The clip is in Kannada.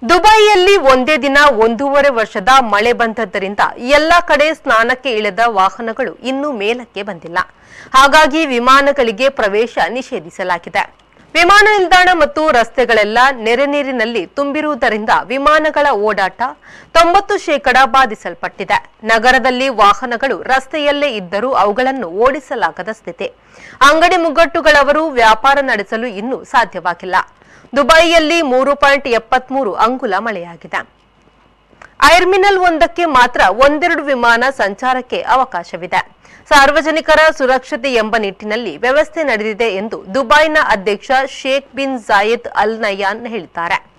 ದುಬೈಯಲ್ಲಿ ಒಂದೇ ದಿನ ಒಂದೂವರೆ ವರ್ಷದ ಮಳೆ ಬಂದದ್ದರಿಂದ ಎಲ್ಲ ಕಡೆ ಸ್ನಾನಕ್ಕೆ ಇಳಿದ ವಾಹನಗಳು ಇನ್ನೂ ಮೇಲಕ್ಕೆ ಬಂದಿಲ್ಲ ಹಾಗಾಗಿ ವಿಮಾನಗಳಿಗೆ ಪ್ರವೇಶ ನಿಷೇಧಿಸಲಾಗಿದೆ ವಿಮಾನ ನಿಲ್ದಾಣ ಮತ್ತು ರಸ್ತೆಗಳೆಲ್ಲ ನೆರೆ ನೀರಿನಲ್ಲಿ ತುಂಬಿರುವುದರಿಂದ ವಿಮಾನಗಳ ಓಡಾಟ ತೊಂಬತ್ತು ಶೇಕಡ ಬಾಧಿಸಲ್ಪಟ್ಟಿದೆ ನಗರದಲ್ಲಿ ವಾಹನಗಳು ರಸ್ತೆಯಲ್ಲೇ ಇದ್ದರೂ ಅವುಗಳನ್ನು ಓಡಿಸಲಾಗದ ಸ್ಥಿತಿ ಅಂಗಡಿ ಮುಗ್ಗಟ್ಟುಗಳವರು ವ್ಯಾಪಾರ ನಡೆಸಲು ಇನ್ನೂ ಸಾಧ್ಯವಾಗಿಲ್ಲ ದುಬೈಯಲ್ಲಿ ಮೂರು ಪಾಯಿಂಟ್ ಎಪ್ಪತ್ಮೂರು ಅಂಗುಲ ಮಳೆಯಾಗಿದೆ ಐರ್ಮಿನಲ್ ಒಂದಕ್ಕೆ ಮಾತ್ರ ಒಂದೆರಡು ವಿಮಾನ ಸಂಚಾರಕ್ಕೆ ಅವಕಾಶವಿದೆ ಸಾರ್ವಜನಿಕರ ಸುರಕ್ಷತೆ ಎಂಬ ನಿಟ್ಟಿನಲ್ಲಿ ವ್ಯವಸ್ಥೆ ನಡೆದಿದೆ ಎಂದು ದುಬೈನ ಅಧ್ಯಕ್ಷ Sheikh bin Zayed Al Nahyan ಹೇಳಿದ್ದಾರೆ